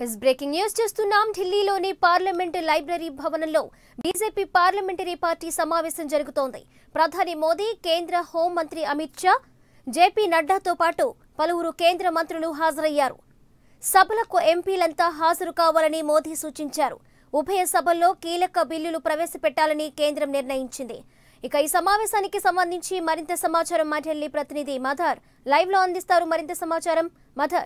yes breaking news చూస్తున్నాం ఢిల్లీలోని parliament library భవనంలో బీజేపీ పార్లమెంటరీ పార్టీ సమావేశం జరుగుతోంది ప్రధాని మోదీ కేంద్ర హోంమంత్రి అమిత్ షా జేపీ నడ్డాతో పాటు పలువురు కేంద్ర మంత్రులు హాజరయ్యారు సభలకు ఎంపీలంతా హాజరు కావాలని మోదీ సూచించారు ఉభయ సభల్లో కీలక బిల్లులు ప్రవేశపెట్టాలని కేంద్రం నిర్ణయించింది ఇక ఈ సమావేశానికి సంబంధించి మరింత సమాచారం మా ఢిల్లీ ప్రతినిధి మధర్ లైవ్ లో అందిస్తారు మరింత సమాచారం మధర్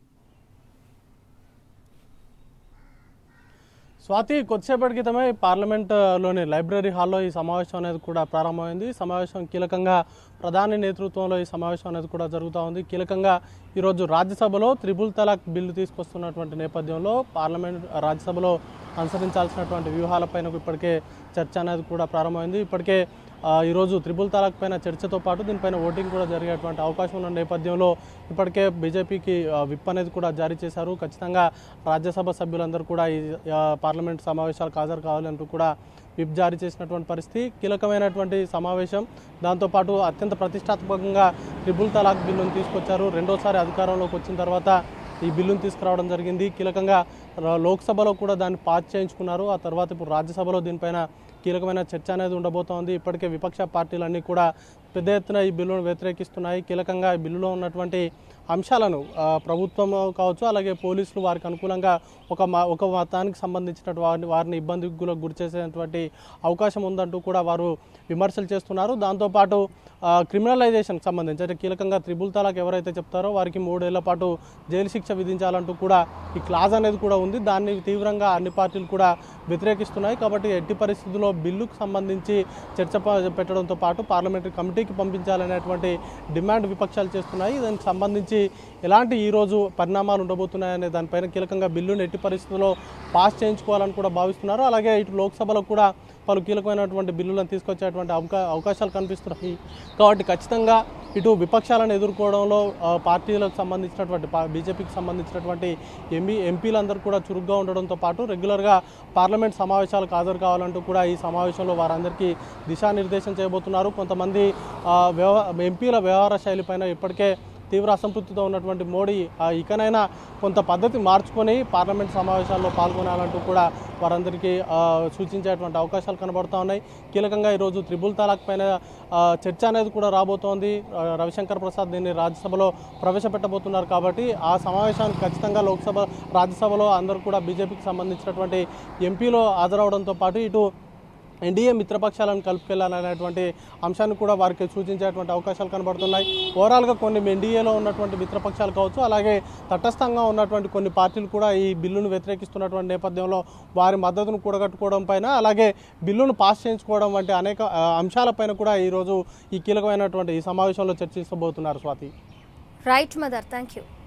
స్వాతి కొద్దిసేపటి క్రితమే పార్లమెంట్లోని లైబ్రరీ హాల్లో ఈ సమావేశం అనేది కూడా ప్రారంభమైంది ఈ సమావేశం కీలకంగా ప్రధాని నేతృత్వంలో ఈ సమావేశం అనేది కూడా జరుగుతూ ఉంది కీలకంగా ఈరోజు రాజ్యసభలో త్రిబుల్ తలాక్ బిల్లు తీసుకొస్తున్నటువంటి నేపథ్యంలో పార్లమెంట్ రాజ్యసభలో అనుసరించాల్సినటువంటి వ్యూహాలపైన ఇప్పటికే చర్చ అనేది కూడా ప్రారంభమైంది ఇప్పటికే ఆ, ఈరోజు త్రిబుల్ తలాక్ పైన చర్చతో పాటు దీనిపైన ఓటింగ్ కూడా జరిగేటువంటి అవకాశం ఉన్న నేపథ్యంలో ఇప్పటికే బీజేపీకి ఆ, విప్ అనేది కూడా జారీ చేశారు ఖచ్చితంగా రాజ్యసభ సభ్యులందరూ కూడా ఈ ఆ, పార్లమెంట్ సమావేశాలకు హాజరు కావాలంటూ కూడా విప్ జారీ చేసినటువంటి పరిస్థితి కీలకమైనటువంటి సమావేశం దాంతోపాటు అత్యంత ప్రతిష్టాత్మకంగా ట్రిపుల్ తలాక్ బిల్లును తీసుకొచ్చారు రెండోసారి అధికారంలోకి వచ్చిన తర్వాత ఈ బిల్లును తీసుకురావడం జరిగింది కీలకంగా ర- లోక్సభలో కూడా దాన్ని పాస్ చేయించుకున్నారు ఆ తర్వాత ఇప్పుడు రాజ్యసభలో దీనిపైన కీలకమైన చర్చ అనేది ఉండబోతోంది ఇప్పటికే విపక్ష పార్టీలన్నీ కూడా పెద్ద ఎత్తున ఈ బిల్లును వ్యతిరేకిస్తున్నాయి కీలకంగా ఈ బిల్లులో ఉన్నటువంటి అంశాలను ఆ, ప్రభుత్వం కావచ్చు అలాగే పోలీసులు వారికి అనుకూలంగా ఒక మా ఒక మతానికి సంబంధించినటువంటి వారిని వారిని ఇబ్బందికి గురి గురి చేసేటువంటి అవకాశం ఉందంటూ కూడా వారు విమర్శలు చేస్తున్నారు దాంతోపాటు ఆ, క్రిమినలైజేషన్కి సంబంధించి అంటే కీలకంగా త్రిబుల్ తలాక్ ఎవరైతే చెప్తారో వారికి మూడేళ్ల పాటు జైలు శిక్ష విధించాలంటూ కూడా ఈ క్లాజ్ అనేది కూడా ఉంది దాన్ని తీవ్రంగా అన్ని పార్టీలు కూడా వ్యతిరేకిస్తున్నాయి కాబట్టి ఎట్టి పరిస్థితుల్లో బిల్లుకు సంబంధించి చర్చ ప- పెట్టడంతో పాటు పార్లమెంటరీ కమిటీకి పంపించాలనేటువంటి డిమాండ్ విపక్షాలు చేస్తున్నాయి దానికి సంబంధించి ఎలాంటి ఈరోజు పరిణామాలు ఉండబోతున్నాయనే దానిపైన కీలకంగా బిల్లును ఎట్టి పరిస్థితుల్లో పాస్ చేయించుకోవాలని కూడా భావిస్తున్నారు అలాగే ఇటు లోక్సభలో కూడా పలు కీలకమైనటువంటి బిల్లులను తీసుకొచ్చేటువంటి అవకా అవకాశాలు కనిపిస్తున్నాయి కాబట్టి ఖచ్చితంగా ఇటు విపక్షాలను ఎదుర్కోవడంలో ఆ, పార్టీలకు సంబంధించినటువంటి పా- బీజేపీకి సంబంధించినటువంటి ఎంపీ ఎంపీలందరూ కూడా చురుగ్గా ఉండడంతో పాటు రెగ్యులర్గా పార్లమెంట్ సమావేశాలకు హాజరు కావాలంటూ కూడా ఈ సమావేశంలో వారందరికీ దిశానిర్దేశం చేయబోతున్నారు కొంతమంది ఆ, వ్యవ ఎంపీల వ్యవహార శైలిపైన ఇప్పటికే తీవ్ర అసంతృప్తితో ఉన్నటువంటి మోడీ ఆ, ఇకనైనా కొంత పద్ధతి మార్చుకొని పార్లమెంట్ సమావేశాల్లో పాల్గొనాలంటూ కూడా వారందరికీ ఆ, సూచించేటువంటి అవకాశాలు కనబడుతూ ఉన్నాయి కీలకంగా ఈరోజు త్రిబుల్ తలాక్ పైన ఆ, చర్చ అనేది కూడా రాబోతోంది ఆ, రవిశంకర్ ప్రసాద్ దీన్ని రాజ్యసభలో ప్రవేశపెట్టబోతున్నారు కాబట్టి ఆ సమావేశానికి ఖచ్చితంగా లోక్సభ రాజ్యసభలో అందరూ కూడా బీజేపీకి సంబంధించినటువంటి ఎంపీలు హాజరవడంతో పాటు ఇటు ఎన్డీఏ మిత్రపక్షాలను కలుపుకెళ్లాలనేటువంటి అంశాన్ని కూడా వారికి సూచించేటువంటి అవకాశాలు కనబడుతున్నాయి ఓవరాల్గా కొన్ని ఎన్డీఏలో ఉన్నటువంటి మిత్రపక్షాలు కావచ్చు అలాగే తటస్థంగా ఉన్నటువంటి కొన్ని పార్టీలు కూడా ఈ బిల్లును వ్యతిరేకిస్తున్నటువంటి నేపథ్యంలో వారి మద్దతును కూడగట్టుకోవడం పైన అలాగే బిల్లును పాస్ చేయించుకోవడం వంటి అనేక ఆ, అంశాలపైన కూడా ఈరోజు ఈ కీలకమైనటువంటి ఈ సమావేశంలో చర్చించబోతున్నారు Swathi right mother thank you